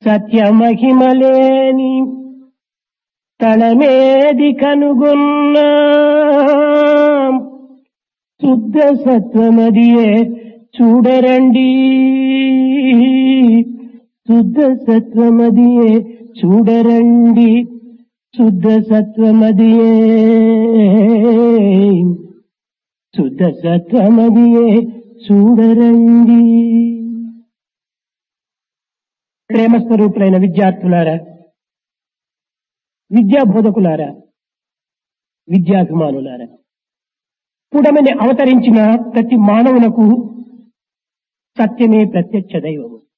సత్యమహిమలేని తళమేది కనుగొన్నా శుద్ధ సత్వమదియే చూడరండి శుద్ధ సత్వమదియే చూడరండి శుద్ధ సత్వమదియే శుద్ధ సత్వమదియే చూడరండి ప్రేమ స్వరూపులైన విద్యార్థులారా విద్యా బోధకులారా విద్యాభిమానులారా పుడమని అవతరించిన ప్రతి మానవులకు సత్యమే ప్రత్యక్ష దైవము